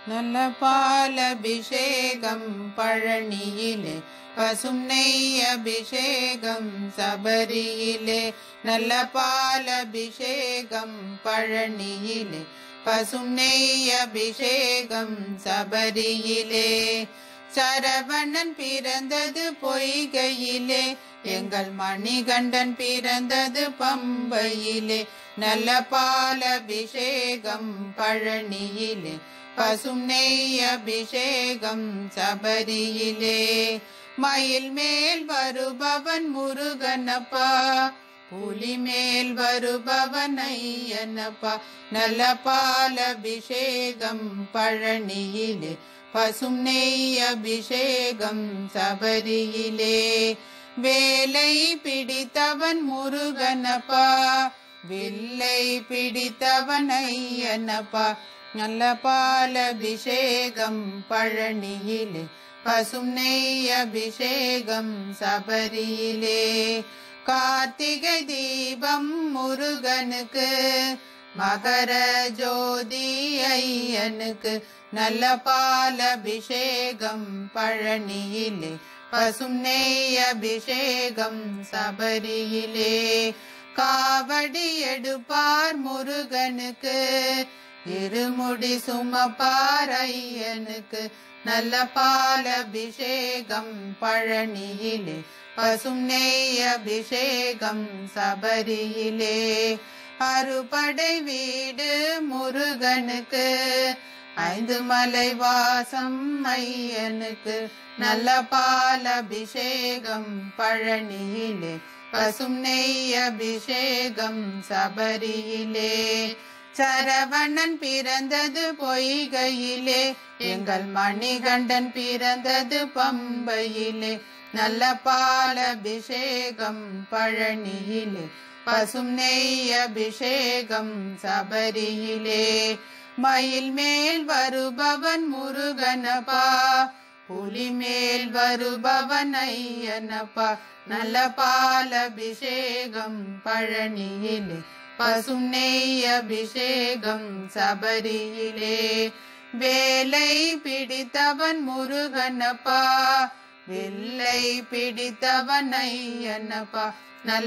நல்ல பாலபிஷேகம் பழனியிலே பசும் நெய் அபிஷேகம் சபரியிலே நல்ல பாலபிஷேகம் பழனியிலே பசும் நெய் அபிஷேகம் சபரியிலே சரவணன் பிறந்தது பொய்கையிலே எங்கள் மணிகண்டன் பிறந்தது பம்பையிலே நல்ல பாலபிஷேகம் பழனியிலே பசும் நெய் அபிஷேகம் சபரியிலே மயில் மேல் வருபவன் முருகனப்பா புலி மேல் வருபவன் ஐயனப்பா நல்ல பாலபிஷேகம் பழனியிலே பசும் நெய் அபிஷேகம் சபரியிலே வேலை பிடித்தவன் முருகனப்பா வில்லை பிடித்தவன் ஐயனப்பா நல்ல பாலபிஷேகம் பழனியிலே பசும் நெய் அபிஷேகம் சபரியிலே கார்த்திகை தீபம் முருகனுக்கு மகர ஜோதி ஐயனுக்கு நல்ல பாலபிஷேகம் பழனியிலே பசும் நெய் அபிஷேகம் சபரியிலே காவடி எடுப்பார் முருகனுக்கு இருமுடி சுமப்பார் ஐயனுக்கு நல்ல பாலபிஷேகம் பழனியிலே பசும் நெய் அபிஷேகம் சபரியிலே அறுபடை வீடு முருகனுக்கு ஐந்து மலை வாசம் ஐயனுக்கு நல்ல பாலபிஷேகம் பழனியிலே பசும் நெய் அபிஷேகம் சபரியிலே சரவணன் பிறந்தது பொய்கையிலே எங்கள் மணிகண்டன் பிறந்தது பம்பையிலே நல்ல பாலபிஷேகம் பழனியிலே பசும் நெய் அபிஷேகம் சபரியிலே மயில் மேல் வருபவன் முருகனப்பா புலி மேல் வருபவன் ஐயனப்பா நல்ல பாலபிஷேகம் பழனியிலே பசும் நெய் அபிஷேகம் சபரியிலே வேலை பிடித்தவன் முருகனப்பா வில்லை பிடித்தவன் ஐயனப்பா நல்ல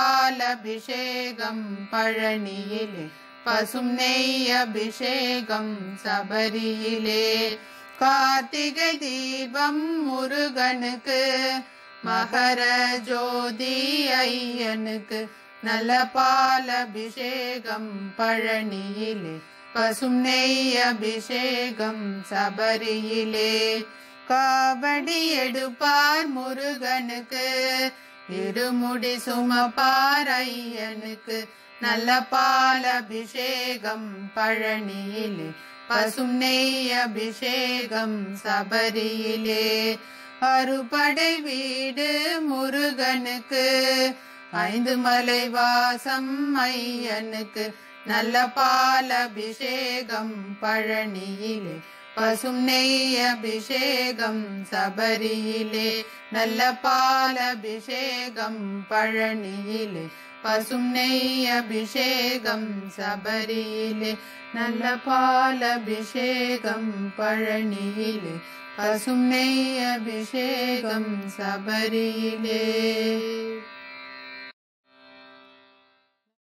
பாலபிஷேகம் பழனியிலே பசும் நெய் அபிஷேகம் சபரியிலே கார்த்திகை தீபம் முருகனுக்கு மகர ஜோதி ஐயனுக்கு நல்ல பாலபிஷேகம் பழனியிலே பசும் நெய் அபிஷேகம் சபரியிலே காவடி எடுப்பார் முருகனுக்கு இருமுடி சுமப்பார் ஐயனுக்கு நல்ல பாலபிஷேகம் பழனியிலே பசும் நெய் அபிஷேகம் சபரியிலே அறுபடை வீடு முருகனுக்கு ஐந்து மலை வாசம் ஐயனுக்கு நல்ல பாலபிஷேகம் பழனியிலே பசும் நெய் அபிஷேகம் சபரியிலே நல்ல பாலபிஷேகம் பழனியிலே பசும் நெய் அபிஷேகம் சபரியிலே நல்ல பாலபிஷேகம் பழனியிலே பசும் நெய் அபிஷேகம் சபரியிலே